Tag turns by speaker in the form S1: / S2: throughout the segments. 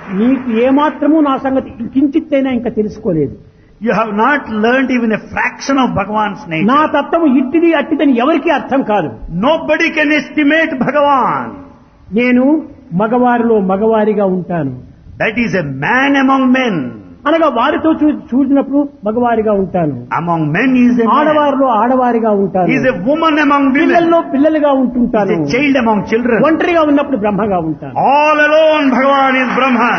S1: నీకు ఏమాత్రము నా సంగతి కించిత్తైనా ఇంకా తెలుసుకోలేదు
S2: You have not learnt even a fraction of Bhagavan's nature.
S1: నా తత్వము ఇట్టిది అట్టిదని ఎవరికీ అర్థం కాదు
S2: Nobody can estimate Bhagavan.
S1: నేను మగవారిలో మగవారిగా ఉంటాను
S2: That is a man among men.
S1: అనగా వారితో చూ చూసినప్పుడు మగవారిగా ఉంటాను
S2: Among men he is a man.
S1: ఆడవారిలో ఆడవారిగా ఉంటాను
S2: He is a woman among women.
S1: పిల్లల్లో పిల్లలుగా
S2: He is
S1: ఉంటుంటాను
S2: a child among children.
S1: ఒంటరిగా ఉన్నప్పుడు బ్రహ్మగా ఉంటాను
S2: All alone Bhagavan is Brahman.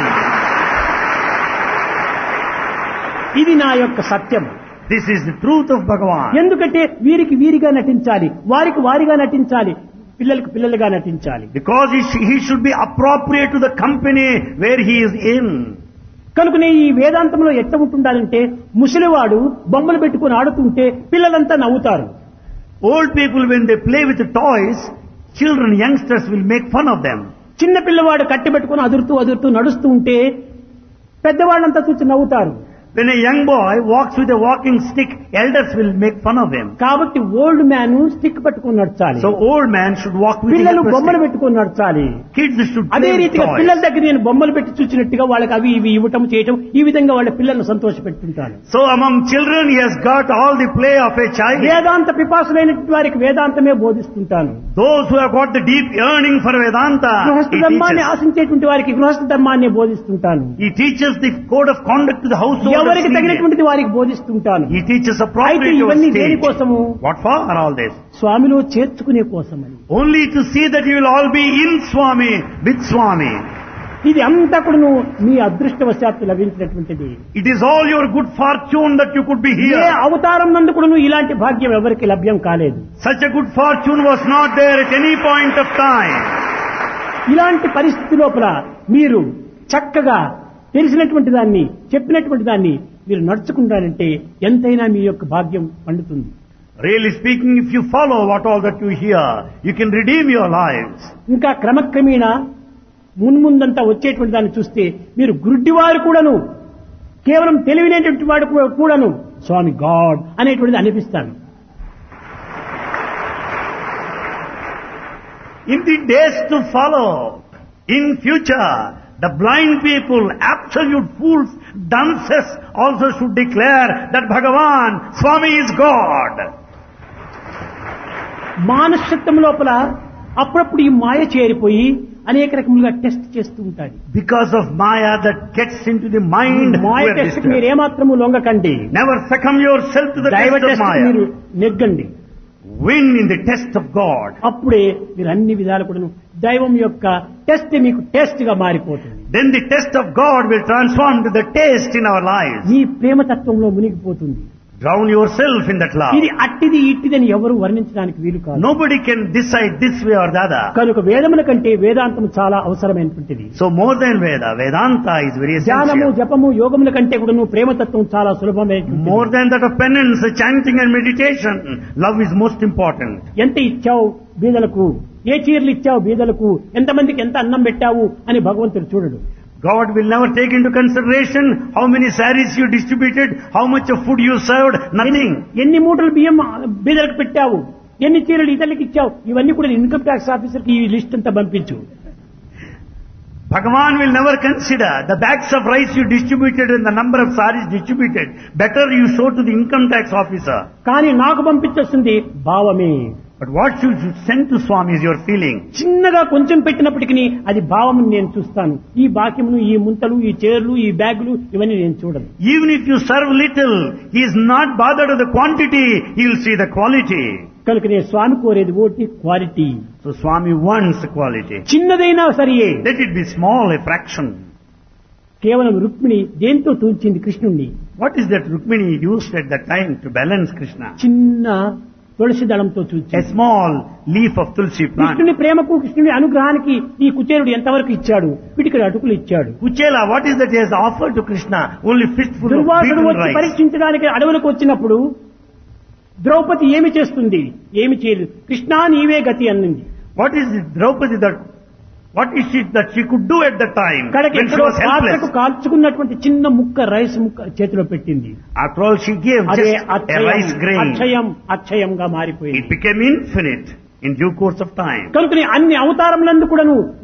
S1: ఇది నా యొక్క సత్యం
S2: This is the truth of Bhagavan.
S1: ఎందుకంటే వీరికి వీరిగా నటించాలి వారికి వారిగా నటించాలి పిల్లలకు పిల్లలుగా నటించాలి
S2: Because he, sh- he should be appropriate to the company where he is in.
S1: కనుకనే ఈ వేదాంతంలో ఎట్ట ఉంటుండాలంటే ముసలివాడు బొమ్మలు పెట్టుకుని ఆడుతుంటే పిల్లలంతా నవ్వుతారు
S2: Old people, when they play with the toys, children, youngsters will make fun of them.
S1: చిన్న పిల్లవాడు కట్టి పెట్టుకుని అదురుతూ అదురుతూ నడుస్తూ ఉంటే పెద్దవాళ్ళంతా చూసి నవ్వుతారు
S2: When a young boy walks with a walking stick, elders will make fun of him.
S1: కాబట్టి ఓల్డ్ మ్యాన్ స్టిక్ పట్టుకుని నడచాలి
S2: So old man should walk with
S1: పిల్లలు
S2: a
S1: బొమ్మలు
S2: stick.
S1: పెట్టుకుని నడచాలి
S2: Kids should
S1: అదే
S2: play with
S1: రీతిగా
S2: toys.
S1: పిల్లల దగ్గర నేను బొమ్మలు పెట్టి చూసినట్టుగా వాళ్ళకి అవి ఇవి ఇవ్వటం చేయటం ఈ విధంగా వాళ్ళ పిల్లలను సంతోష పెట్టుంటాను
S2: So among children, he has got all the play of a child.
S1: వేదాంత పిపాసులైనటువంటి వారికి వేదాంతమే బోధిస్తుంటాను
S2: Those who have got the deep yearning for Vedanta,
S1: గృహస్థ
S2: he
S1: ధర్మాన్ని
S2: teaches.
S1: ఆశించేటువంటి వారికి గృహస్థ ధర్మాన్ని బోధిస్తుంటాను
S2: He teaches the code of conduct to the household.
S1: ఎవరికి తగినటువంటిది వారికి బోధిస్తుంటాను
S2: He teaches
S1: అయితే
S2: appropriate to
S1: ఇవన్నీ
S2: a stage.
S1: దేనికోసము
S2: What for are all this?
S1: స్వామిలో చేర్చుకునే కోసమని
S2: Only to see that you will all be in Swami, with Swami.
S1: ఇది అంతా కూడా మీ అదృష్టవశాత్తు లభించినటువంటిది
S2: It is all your good fortune that you could be
S1: A
S2: here.
S1: అవతారం నందు కూడా ఇలాంటి భాగ్యం ఎవరికి లభ్యం కాలేదు
S2: Such a good fortune was not there at any point of time.
S1: ఇలాంటి పరిస్థితి లోపల మీరు చక్కగా తెలిసినటువంటి దాన్ని చెప్పినటువంటి దాన్ని మీరు నడుచుకుంటారంటే ఎంతైనా మీ యొక్క భాగ్యం పండుతుంది
S2: Really speaking, if you follow what all that you hear, you can redeem your lives.
S1: ఇంకా క్రమక్రమేణా మున్ముందంతా వచ్చేటువంటి దాన్ని చూస్తే మీరు గుడ్డివారు కూడాను కేవలం తెలివినటువంటి వాడు కూ- కూడాను స్వామి గాడ్ అనేటువంటిది అనిపిస్తాను
S2: In the days to follow, in future, the blind people, absolute fools, dunces also should declare that Bhagavan, Swami is God.
S1: మానసత్వం లోపల అప్పుడప్పుడు ఈ మాయ చేరిపోయి అనేక రకములుగా టెస్ట్ చేస్తూ ఉంటాడు
S2: Because of Maya that gets into the mind,
S1: Maya
S2: we are
S1: test
S2: disturbed.
S1: మీరు ఏమాత్రము లొంగకండి
S2: Never succumb yourself to the
S1: daiva
S2: test of
S1: test
S2: Maya.
S1: మీరు నెగ్గండి
S2: Win in the test of God.
S1: అప్పుడే మీరు అన్ని విధాలు కూడా దైవం యొక్క టెస్ట్ మీకు టెస్ట్ గా మారిపోతుంది
S2: Then the test of God will transform to the taste in our lives.
S1: మీ ప్రేమతత్వంలో మునిగిపోతుంది
S2: Drown yourself in that love.
S1: ఇది అట్టిది ఇట్టిదని ఎవరు వర్ణించడానికి వీలు కాదు
S2: Nobody can decide this way or the other.
S1: కనుక వేదముల కంటే వేదాంతం చాలా అవసరమైనటువంటిది
S2: So more than Veda, Vedanta is very
S1: ధ్యానము
S2: essential.
S1: జపము యోగముల కంటే కూడా నువ్వు ప్రేమతత్వం చాలా సులభమైనటువంటి
S2: More than that of penance, chanting and meditation, love is most important.
S1: ఎంత ఇచ్చావు బీదలకు ఏ చీరలు ఇచ్చావు బీదలకు ఎంతమందికి ఎంత అన్నం పెట్టావు అని భగవంతుడు చూడడు
S2: God will never take into consideration how many saris you distributed, how much of food you served, nothing.
S1: ఎన్ని మూటలు బియ్యం బీదలకు పెట్టావు ఎన్ని చీరలు ఇతరులకు ఇచ్చావు ఇవన్నీ కూడా ఇన్కమ్ ట్యాక్స్ ఆఫీసర్కి ఈ లిస్ట్ అంతా పంపించు
S2: Bhagavan will never consider the bags of rice you distributed and the number of saris distributed. Better you show to the income tax officer.
S1: కానీ నాకు పంపించేస్తుంది భావమే
S2: But what you should send to Swami is your feeling.
S1: చిన్నగా కొంచెం పెట్టినప్పటికీ అది భావం నేను చూస్తాను ఈ బాక్యములు ఈ ముంతలు ఈ చీరలు ఈ బ్యాగులు ఇవన్నీ నేను చూడను
S2: Even if you serve little, he is not bothered with the quantity, he will see the quality.
S1: కనుక నేను స్వామి కోరేది ఓటి quality
S2: So Swami wants quality.
S1: చిన్నదైనా సరియే
S2: Let it be small, a fraction.
S1: కేవలం రుక్మిణి దేంతో తూల్చింది కృష్ణుణ్ణి
S2: What is that Rukmini used at that time to balance Krishna?
S1: చిన్న తులసి దళంతో
S2: A
S1: చూచి
S2: small leaf of tulsi plant.
S1: కృష్ణుని ప్రేమకు కృష్ణుని అనుగ్రహానికి ఈ కుచేరుడు ఎంతవరకు ఇచ్చాడు వీటికి అటుకులు ఇచ్చాడు
S2: Kuchela, what is that he has offered to Krishna? Only fistful of
S1: దుర్వాసుడు
S2: beaten
S1: వచ్చి
S2: rice.
S1: పరీక్షించడానికి అడవులకు వచ్చినప్పుడు ద్రౌపది ఏమి చేస్తుంది ఏమి చేయలేదు కృష్ణా నీవే గతి అన్నింది
S2: What is it, Draupadi that, what is it that she could do at the time
S1: కడకి
S2: when she
S1: ఎక్కడో
S2: was
S1: పాత్రకు
S2: helpless?
S1: కాల్చుకున్నటువంటి చిన్న ముక్క రైస్ ముక్క చేతిలో పెట్టింది
S2: After all, she gave
S1: అదే
S2: just a
S1: అక్షయం
S2: rice grain.
S1: అక్షయం అక్షయంగా మారిపోయింది
S2: It became infinite in due course of time.
S1: కనుక అన్ని అవతారములందు కూడాను